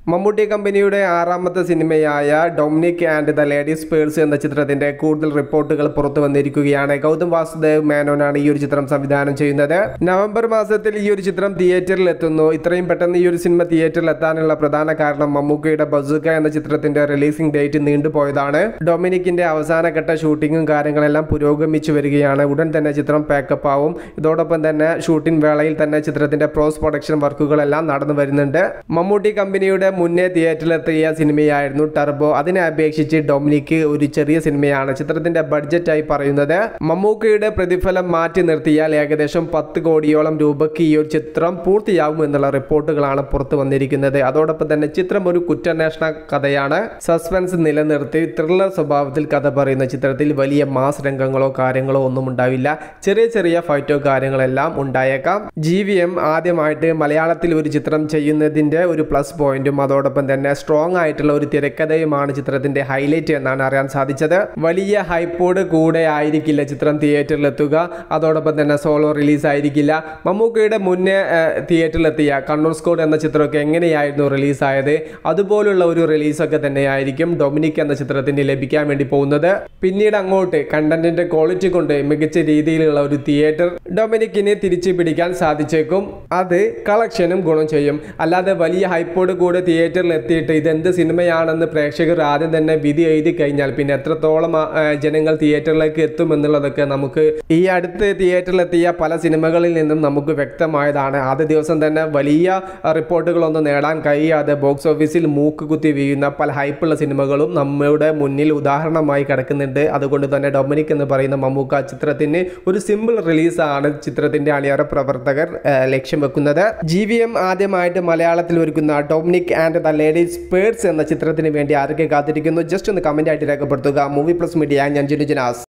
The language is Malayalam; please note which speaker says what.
Speaker 1: മമ്മൂട്ടി കമ്പനിയുടെ ആറാമത്തെ സിനിമയായ Dominic and the ladies purse എന്ന ചിത്രത്തിന്റെ കൂടുതൽ റിപ്പോർട്ടുകൾ പുറത്തു വന്നിരിക്കുകയാണ് ഗൗതം വാസുദേവ് മേനോനാണ് ഈ ഒരു ചിത്രം സംവിധാനം ചെയ്യുന്നത് നവംബർ മാസത്തിൽ ഈ ഒരു ചിത്രം തിയേറ്ററിൽ എത്തുന്നു ഇത്രയും പെട്ടെന്ന് ഈ ഒരു സിനിമ തിയേറ്ററിൽ എത്താനുള്ള പ്രധാന കാരണം മമ്മൂക്കയുടെ ബസുക്ക എന്ന ചിത്രത്തിന്റെ റിലീസിംഗ് ഡേറ്റ് നീണ്ടുപോയതാണ് ഡൊമിനിക്കിന്റെ അവസാനഘട്ട ഷൂട്ടിങ്ങും കാര്യങ്ങളെല്ലാം പുരോഗമിച്ചു വരികയാണ് ഉടൻ തന്നെ ചിത്രം പാക്കപ്പ് ആവും ഇതോടൊപ്പം തന്നെ ഷൂട്ടിംഗ് വേളയിൽ തന്നെ ചിത്രത്തിന്റെ പ്രോസ് പ്രൊഡക്ഷൻ വർക്കുകളെല്ലാം നടന്നു വരുന്നുണ്ട് മമ്മൂട്ടി കമ്പനിയുടെ മുന്നേ തിയേറ്ററിലെത്തിയ സിനിമയായിരുന്നു ടർബോ അതിനെ അപേക്ഷിച്ച് ഡൊമിനിക്ക് ഒരു ചെറിയ സിനിമയാണ് ചിത്രത്തിന്റെ ബഡ്ജറ്റായി പറയുന്നത് മമ്മൂക്കയുടെ പ്രതിഫലം മാറ്റി നിർത്തിയാൽ ഏകദേശം പത്ത് കോടിയോളം രൂപയ്ക്ക് ഈ ഒരു ചിത്രം പൂർത്തിയാകും എന്നുള്ള റിപ്പോർട്ടുകളാണ് പുറത്തു വന്നിരിക്കുന്നത് അതോടൊപ്പം തന്നെ ചിത്രം ഒരു കുറ്റാന്വേഷണ കഥയാണ് സസ്പെൻസ് നിലനിർത്തി ത്രില്ലർ സ്വഭാവത്തിൽ കഥ പറയുന്ന ചിത്രത്തിൽ വലിയ മാസ് രംഗങ്ങളോ കാര്യങ്ങളോ ഒന്നും ഉണ്ടാവില്ല ചെറിയ ചെറിയ ഫൈറ്റോ കാര്യങ്ങളെല്ലാം ഉണ്ടായേക്കാം ജി വി എം ആദ്യമായിട്ട് മലയാളത്തിൽ ഒരു ചിത്രം ചെയ്യുന്നതിന്റെ ഒരു പ്ലസ് പോയിന്റും അതോടൊപ്പം തന്നെ സ്ട്രോങ് ആയിട്ടുള്ള ഒരു തിരക്കഥയുമാണ് ചിത്രത്തിന്റെ ഹൈലൈറ്റ് എന്നാണ് അറിയാൻ സാധിച്ചത് വലിയ ഹൈപ്പോട് കൂടെ ആയിരിക്കില്ല ചിത്രം തിയേറ്ററിലെത്തുക അതോടൊപ്പം തന്നെ സോളോ റിലീസ് ആയിരിക്കില്ല മമ്മൂക്കയുടെ മുന്നേ തിയേറ്ററിലെത്തിയ കണ്ണൂർ സ്കോഡ് എന്ന ചിത്രമൊക്കെ എങ്ങനെയായിരുന്നു റിലീസായത് അതുപോലുള്ള ഒരു റിലീസൊക്കെ തന്നെയായിരിക്കും ഡൊമിനിക് എന്ന ചിത്രത്തിന് ലഭിക്കാൻ വേണ്ടി പോകുന്നത് പിന്നീട് അങ്ങോട്ട് കണ്ടന്റിന്റെ ക്വാളിറ്റി കൊണ്ട് മികച്ച രീതിയിലുള്ള ഒരു തിയേറ്റർ ഡൊമിനിക്കിന് തിരിച്ചു പിടിക്കാൻ സാധിച്ചേക്കും അത് കളക്ഷനും ഗുണം ചെയ്യും അല്ലാതെ വലിയ ഹൈപ്പോട് കൂടെ തിയേറ്ററിൽ എത്തിയിട്ട് ഇതെന്ത് സിനിമയാണെന്ന് പ്രേക്ഷകർ ആദ്യം തന്നെ വിധി എഴുതി കഴിഞ്ഞാൽ പിന്നെ എത്രത്തോളം ആ, ആ, ജനങ്ങൾ തിയേറ്ററിലേക്ക് എത്തും എന്നുള്ളതൊക്കെ നമുക്ക് ഈ അടുത്ത് തിയേറ്ററിലെത്തിയ പല സിനിമകളിൽ നിന്നും നമുക്ക് വ്യക്തമായതാണ് ആദ്യ ദിവസം തന്നെ വലിയ ആ, റിപ്പോർട്ടുകളൊന്നും നേടാൻ കഴിയാതെ ബോക്സ് ഓഫീസിൽ മൂക്ക് കുത്തി വീഴുന്ന പല ഹൈപ്പുള്ള സിനിമകളും നമ്മുടെ മുന്നിൽ ഉദാഹരണമായി കിടക്കുന്നുണ്ട് അതുകൊണ്ട് തന്നെ ഡൊമിനിക് എന്ന് പറയുന്ന മമ്മൂക്ക ചിത്രത്തിന് ഒരു സിമ്പിൾ റിലീസാണ് ചിത്രത്തിന്റെ അണിയറ പ്രവർത്തകർ ആ, ലക്ഷ്യം വെക്കുന്നത് ജി വി എം ആദ്യമായിട്ട് മലയാളത്തിൽ ഒരുക്കുന്ന Dominic and the ladies purse എന്ന ചിത്രത്തിന് വേണ്ടി ആരൊക്കെ കാത്തിരിക്കുന്നു ജസ്റ്റ് ഒന്ന് കമന്റ് ആയിട്ട് രേഖപ്പെടുത്തുക മൂവി പ്ലസ് മീഡിയ ഞാൻ ജിനു ജനാസ്